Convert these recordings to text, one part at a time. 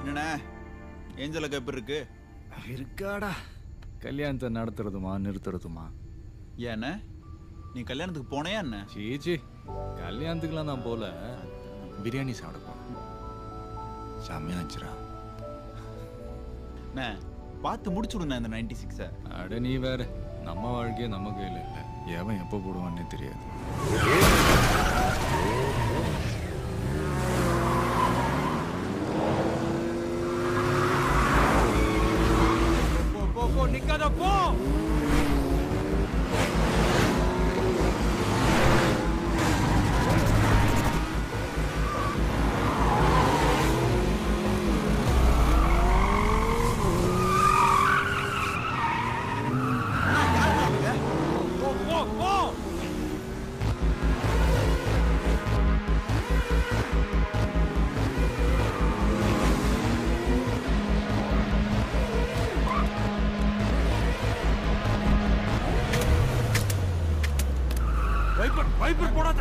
என்னண்ணே ஏஞ்சலுக்கு எப்படி இருக்கு இருக்காடா கல்யாணத்தை நடத்துறதுமா நிறுத்துறதுமா ஏண்ணே நீ கல்யாணத்துக்கு போனையா என்ன சீச்சி கல்யாணத்துக்குலாம் நான் போல பிரியாணி சாப்பிட போனேன் செம்மையா இருந்துச்சுடா அண்ணே பார்த்து முடிச்சு விடுண்ணே இந்த நைன்டி சிக்ஸை அட நீ வேற நம்ம வாழ்க்கையே நம்ம கையில் இல்லை எவன் எப்போ போடுவான்னே தெரியாது போ போ போ நிக்காத போ போ போ போ வைப்பர் வைப்பர் போடாத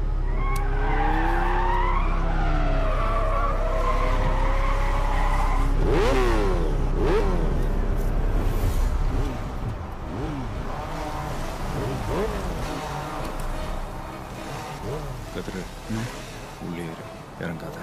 கதிரு உள்ளே இரு இறங்காத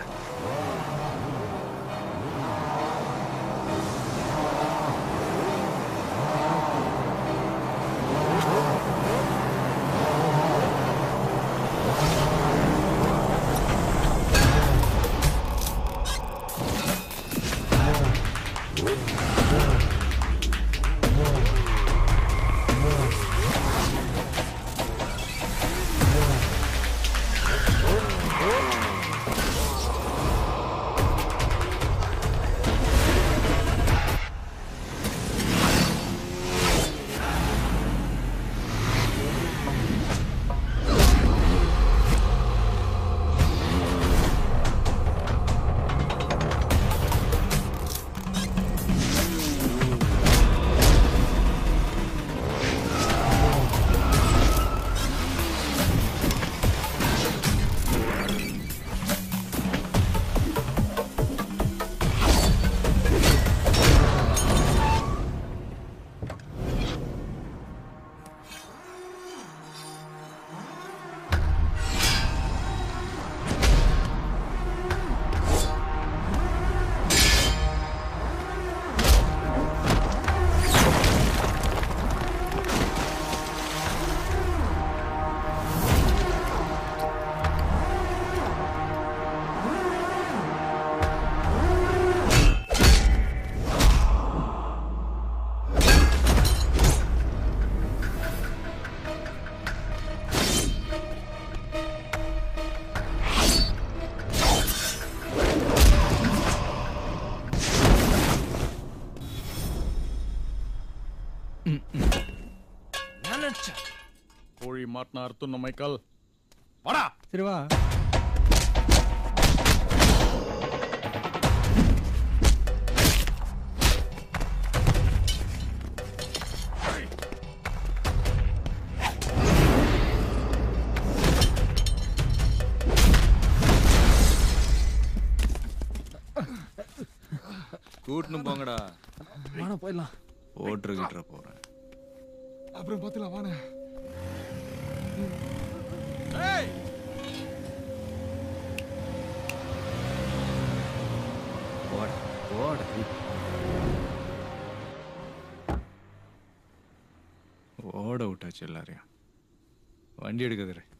நினைச்சேன் கோழி மாட்டினா அர்த்தம் மைக்கேல் வாடா சரி வா கூட்டுன்னு போங்கடா வாடா போயிடலாம் ஓட்டுற கிட்டுற போறேன் அப்புறம் பார்த்துலாம் வாண்ணே போட போட ஓட விட்டாச்சு எல்லாரையும் வண்டி எடுக்குதுரு